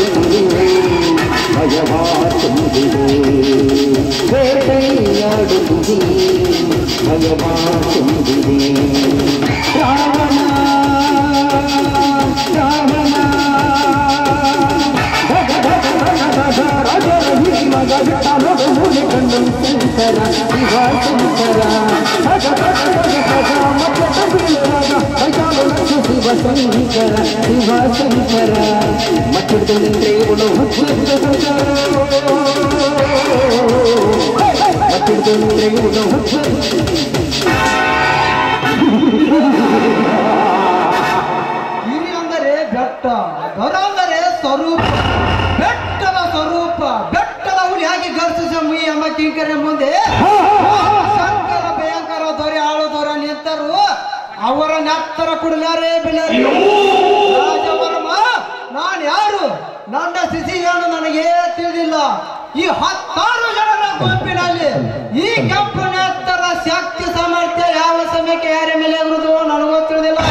ಬೇಟೆಯಾಡುತ್ತಿರುವೆ ಭಯವ ತುಂಬಿದೆ ಬೇಟೆಯಾಡುತ್ತಿದೆ ಭಯವ ತುಂಬಿದೆ ರಾವಣ ರಾವಣ ಭಗ ಭಗ ಭಗ ಭಗ ರಾಜರ ಭೀಮಗ ಬಿಟ್ಟ ನೋಡು ಮೂಲೆ ಕಣ್ಣು ಶಂಕರ ಶಿವ ಶಂಕರ ಭಗ ಭಗ ಭಗ ಭಗ ಮತ್ತೆ ತಮಿಳರಾಗ ಕೈಕಾಲು ಲಕ್ಷ ಶಿವ ಶಂಕರ ಶಿವ ಶಂಕರ ಮತ್ತಿಡ್ದು ನಿಂದ್ರೆ ಇವಳು ಹುಚ್ಚಿದ್ದ ಮತ್ತಿಡ್ದು ನಿಂದ್ರೆ ಇವಳು ಹುಚ್ಚಿದ್ದ ಗಿರಿ ಅಂದರೆ ಬೆಟ್ಟ ದೊರ ಅಂದರೆ ಸ್ವರೂಪ ಬೆಟ್ಟದ ಸ್ವರೂಪ ಬೆಟ್ಟದ ಹುಲಿಯಾಗಿ ಗರ್ಜಿಸ ಮುಯಿ ಎಂಬ ಕಿಂಕರ ಮುಂದೆ ಶಂಕರ ಭಯಂಕರ ದೊರೆ ಆಳು ದೊರೆ ನಿಂತರು ಅವರ ನೆತ್ತರ ಕುಡಲಾರೆ ಬಿಡಲಾರೆ ರಾಜವರ್ಮ ನಾನು ಯಾರು ನನ್ನ ಸ್ಥಿತಿ ಏನು ನನಗೆ ತಿಳಿದಿಲ್ಲ ಈ ಹತ್ತಾರು ಜನರ ಗುಂಪಿನಲ್ಲಿ ಈ ಕೆಂಪು ನೆತ್ತರ ಶಕ್ತಿ ಸಾಮರ್ಥ್ಯ ಯಾವ ಸಮಯಕ್ಕೆ ಯಾರ ಮೇಲೆ ಎದುರುದು ನನಗೂ ತಿಳಿದಿಲ್ಲ